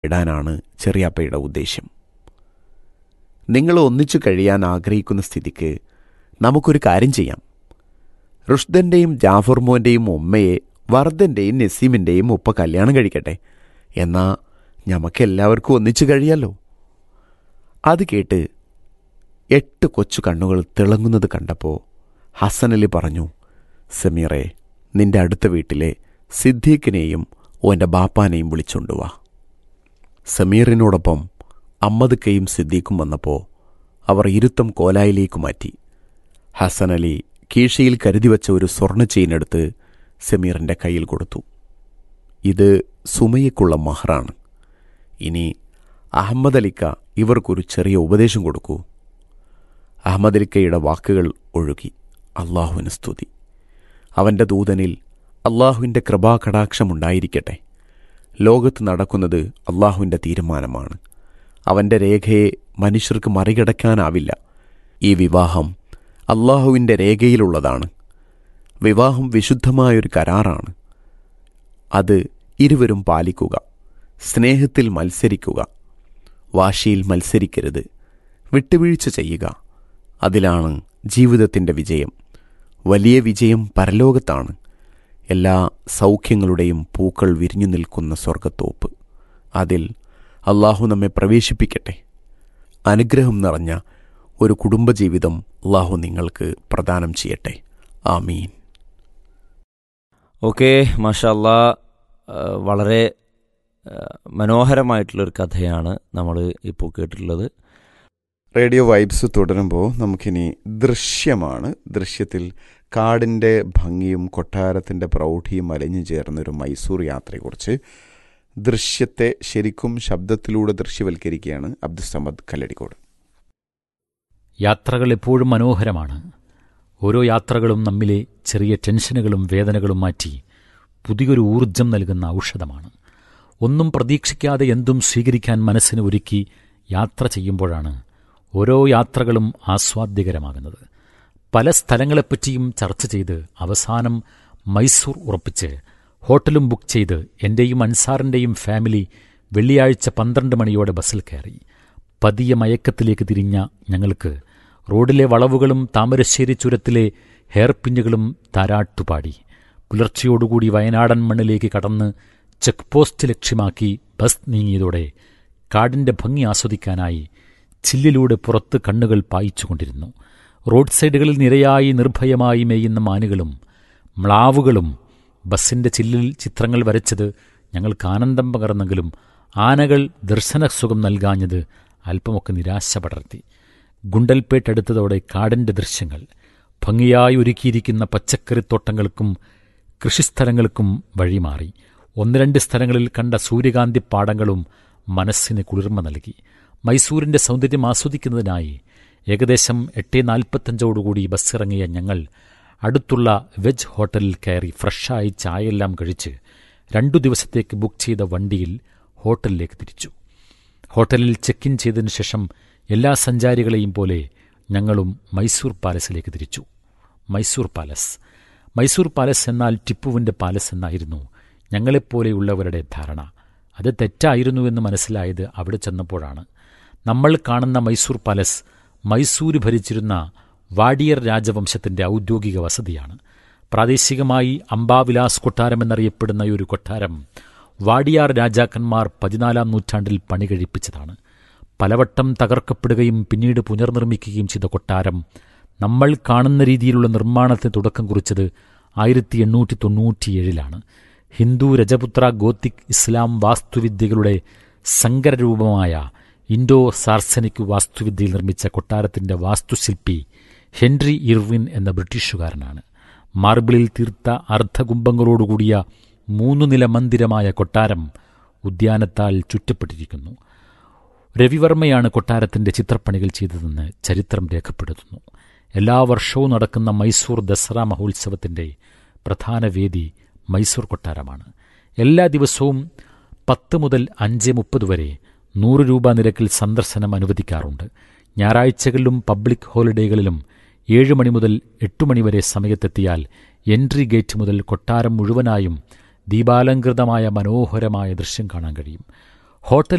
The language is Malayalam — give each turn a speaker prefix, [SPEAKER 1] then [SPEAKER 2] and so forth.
[SPEAKER 1] ഇടാനാണ് ചെറിയാപ്പയുടെ ഉദ്ദേശ്യം നിങ്ങൾ ഒന്നിച്ചു കഴിയാൻ ആഗ്രഹിക്കുന്ന സ്ഥിതിക്ക് നമുക്കൊരു കാര്യം ചെയ്യാം റുഷ്ദൻ്റെയും ജാഫർ മോൻ്റെയും ഉമ്മയെ വർദ്ധൻ്റെയും നസീമിൻ്റെയും ഉപ്പ കല്യാണം കഴിക്കട്ടെ എന്നാ ഞമക്കെല്ലാവർക്കും ഒന്നിച്ചു കഴിയാലോ അത് കേട്ട് എട്ട് കൊച്ചു കണ്ണുകൾ തിളങ്ങുന്നത് കണ്ടപ്പോൾ ഹസനലി പറഞ്ഞു സമീറെ നിന്റെ അടുത്ത വീട്ടിലെ സിദ്ദീഖിനെയും ഓൻ്റെ ബാപ്പാനെയും വിളിച്ചുകൊണ്ടുവാ സമീറിനോടൊപ്പം അമ്മദക്കയും സിദ്ദീഖും വന്നപ്പോൾ അവർ ഇരുത്തം കോലായിലേക്ക് മാറ്റി ഹസൻ അലി കീശയിൽ കരുതി വച്ച ഒരു സ്വർണ്ണ ചെയിനെടുത്ത് സമീറിൻ്റെ കയ്യിൽ കൊടുത്തു ഇത് സുമയ്യക്കുള്ള മഹറാണ് ഇനി അഹമ്മദ് അലിക്ക ഇവർക്കൊരു ചെറിയ ഉപദേശം കൊടുക്കൂ അഹമ്മദ് അലിക്കയുടെ വാക്കുകൾ ഒഴുകി അള്ളാഹുവിന് സ്തുതി അവൻ്റെ ദൂതനിൽ അള്ളാഹുവിൻ്റെ കൃപാകടാക്ഷമുണ്ടായിരിക്കട്ടെ ലോകത്ത് നടക്കുന്നത് അള്ളാഹുവിൻ്റെ തീരുമാനമാണ് അവൻ്റെ രേഖയെ മനുഷ്യർക്ക് മറികടക്കാനാവില്ല ഈ വിവാഹം അള്ളാഹുവിൻ്റെ രേഖയിലുള്ളതാണ് വിവാഹം വിശുദ്ധമായൊരു കരാറാണ് അത് ഇരുവരും പാലിക്കുക സ്നേഹത്തിൽ മത്സരിക്കുക വാശിയിൽ മത്സരിക്കരുത് വിട്ടുവീഴ്ച ചെയ്യുക അതിലാണ് ജീവിതത്തിൻ്റെ വിജയം വലിയ വിജയം പരലോകത്താണ് എല്ലാ സൗഖ്യങ്ങളുടെയും പൂക്കൾ വിരിഞ്ഞു നിൽക്കുന്ന സ്വർഗത്തോപ്പ് അതിൽ അള്ളാഹു നമ്മെ പ്രവേശിപ്പിക്കട്ടെ അനുഗ്രഹം നിറഞ്ഞ ഒരു കുടുംബജീവിതം അള്ളാഹു നിങ്ങൾക്ക് പ്രദാനം ചെയ്യട്ടെ ആമീൻ
[SPEAKER 2] ഓക്കെ മാഷല്ല വളരെ ആ, മനോഹരമായിട്ടുള്ളൊരു കഥയാണ് നമ്മൾ ഇപ്പോൾ കേട്ടിട്ടുള്ളത്
[SPEAKER 1] റേഡിയോ വൈബ്സ് തുടരുമ്പോൾ നമുക്കിനി ദൃശ്യമാണ് ദൃശ്യത്തിൽ കാടിൻ്റെ ഭംഗിയും കൊട്ടാരത്തിൻ്റെ പ്രൗഢിയും അലിഞ്ഞു ചേർന്നൊരു മൈസൂർ യാത്രയെക്കുറിച്ച് ദൃശ്യത്തെ ശരിക്കും ശബ്ദത്തിലൂടെ ദൃശ്യവൽക്കരിക്കുകയാണ് അബ്ദുസമദ് കല്ലടിക്കോട്
[SPEAKER 3] യാത്രകൾ എപ്പോഴും മനോഹരമാണ് ഓരോ യാത്രകളും നമ്മിലെ ചെറിയ ടെൻഷനുകളും വേദനകളും മാറ്റി പുതിയൊരു ഊർജം നൽകുന്ന ഔഷധമാണ് ഒന്നും പ്രതീക്ഷിക്കാതെ എന്തും സ്വീകരിക്കാൻ മനസ്സിന് ഒരുക്കി യാത്ര ചെയ്യുമ്പോഴാണ് ഓരോ യാത്രകളും ആസ്വാദ്യകരമാകുന്നത് പല സ്ഥലങ്ങളെപ്പറ്റിയും ചർച്ച ചെയ്ത് അവസാനം മൈസൂർ ഉറപ്പിച്ച് ഹോട്ടലും ബുക്ക് ചെയ്ത് എന്റെയും അൻസാറിന്റെയും ഫാമിലി വെള്ളിയാഴ്ച പന്ത്രണ്ട് മണിയോടെ ബസ്സിൽ കയറി പതിയ മയക്കത്തിലേക്ക് തിരിഞ്ഞ ഞങ്ങൾക്ക് റോഡിലെ വളവുകളും താമരശ്ശേരി ചുരത്തിലെ ഹെയർപിന്നുകളും താരാട്ടുപാടി പുലർച്ചയോടുകൂടി വയനാടൻ മണ്ണിലേക്ക് കടന്ന് ചെക്ക് പോസ്റ്റ് ലക്ഷ്യമാക്കി ബസ് നീങ്ങിയതോടെ കാടിന്റെ ഭംഗി ആസ്വദിക്കാനായി ചില്ലിലൂടെ പുറത്ത് കണ്ണുകൾ പായിച്ചുകൊണ്ടിരുന്നു റോഡ് സൈഡുകളിൽ നിരയായി നിർഭയമായി മേയുന്ന മാനുകളും മ്ലാവുകളും ബസ്സിന്റെ ചില്ലിൽ ചിത്രങ്ങൾ വരച്ചത് ഞങ്ങൾക്ക് ആനന്ദം പകർന്നെങ്കിലും ആനകൾ ദർശനസുഖം നൽകാഞ്ഞത് അല്പമൊക്കെ നിരാശ പടർത്തി ഗുണ്ടൽപേട്ട് അടുത്തതോടെ കാടിന്റെ ദൃശ്യങ്ങൾ ഭംഗിയായി ഒരുക്കിയിരിക്കുന്ന പച്ചക്കറിത്തോട്ടങ്ങൾക്കും കൃഷിസ്ഥലങ്ങൾക്കും വഴിമാറി ഒന്ന് രണ്ട് സ്ഥലങ്ങളിൽ കണ്ട സൂര്യകാന്തി പാടങ്ങളും മനസ്സിന് കുളിർമ നൽകി മൈസൂരിന്റെ സൗന്ദര്യം ആസ്വദിക്കുന്നതിനായി ഏകദേശം എട്ട് നാൽപ്പത്തഞ്ചോടുകൂടി ബസ്സിറങ്ങിയ ഞങ്ങൾ അടുത്തുള്ള വെജ് ഹോട്ടലിൽ കയറി ഫ്രഷായി ചായയെല്ലാം കഴിച്ച് രണ്ടു ദിവസത്തേക്ക് ബുക്ക് ചെയ്ത വണ്ടിയിൽ ഹോട്ടലിലേക്ക് തിരിച്ചു ഹോട്ടലിൽ ചെക്ക് ഇൻ ചെയ്തതിനു ശേഷം എല്ലാ സഞ്ചാരികളെയും പോലെ ഞങ്ങളും മൈസൂർ പാലസിലേക്ക് തിരിച്ചു മൈസൂർ പാലസ് മൈസൂർ പാലസ് എന്നാൽ ടിപ്പുവിന്റെ പാലസ് എന്നായിരുന്നു ഞങ്ങളെപ്പോലെയുള്ളവരുടെ ധാരണ അത് തെറ്റായിരുന്നുവെന്ന് മനസ്സിലായത് അവിടെ ചെന്നപ്പോഴാണ് നമ്മൾ കാണുന്ന മൈസൂർ പാലസ് മൈസൂര് ഭരിച്ചിരുന്ന വാഡിയർ രാജവംശത്തിന്റെ ഔദ്യോഗിക വസതിയാണ് പ്രാദേശികമായി അംബാവിലാസ് കൊട്ടാരം എന്നറിയപ്പെടുന്ന ഈ ഒരു കൊട്ടാരം വാഡിയാർ രാജാക്കന്മാർ പതിനാലാം നൂറ്റാണ്ടിൽ പണി കഴിപ്പിച്ചതാണ് പലവട്ടം തകർക്കപ്പെടുകയും പിന്നീട് പുനർനിർമ്മിക്കുകയും ചെയ്ത കൊട്ടാരം നമ്മൾ കാണുന്ന രീതിയിലുള്ള നിർമ്മാണത്തിന് തുടക്കം കുറിച്ചത് ആയിരത്തി എണ്ണൂറ്റി തൊണ്ണൂറ്റിയേഴിലാണ് ഹിന്ദു രജപുത്ര ഗോത്തിക് ഇസ്ലാം വാസ്തുവിദ്യകളുടെ സങ്കരരൂപമായ ഇൻഡോ സാർസനിക് വാസ്തുവിദ്യയിൽ നിർമ്മിച്ച കൊട്ടാരത്തിന്റെ വാസ്തുശില്പി ഹെൻറി ഇർവിൻ എന്ന ബ്രിട്ടീഷുകാരനാണ് മാർബിളിൽ തീർത്ത അർദ്ധകുംഭങ്ങളോടുകൂടിയ മൂന്നു നില മന്ദിരമായ കൊട്ടാരം ഉദ്യാനത്താൽ ചുറ്റപ്പെട്ടിരിക്കുന്നു രവിവർമ്മയാണ് കൊട്ടാരത്തിന്റെ ചിത്രപ്പണികൾ ചെയ്തതെന്ന് ചരിത്രം രേഖപ്പെടുത്തുന്നു എല്ലാ വർഷവും നടക്കുന്ന മൈസൂർ ദസറ മഹോത്സവത്തിന്റെ പ്രധാന വേദി മൈസൂർ കൊട്ടാരമാണ് എല്ലാ ദിവസവും പത്ത് മുതൽ അഞ്ച് മുപ്പത് വരെ നൂറ് രൂപ നിരക്കിൽ സന്ദർശനം അനുവദിക്കാറുണ്ട് ഞായറാഴ്ചകളിലും പബ്ലിക് ഹോളിഡേകളിലും ഏഴ് മണി മുതൽ എട്ട് മണി വരെ സമയത്തെത്തിയാൽ എൻട്രി ഗേറ്റ് മുതൽ കൊട്ടാരം മുഴുവനായും ദീപാലങ്കൃതമായ മനോഹരമായ ദൃശ്യം കാണാൻ കഴിയും ഹോട്ടൽ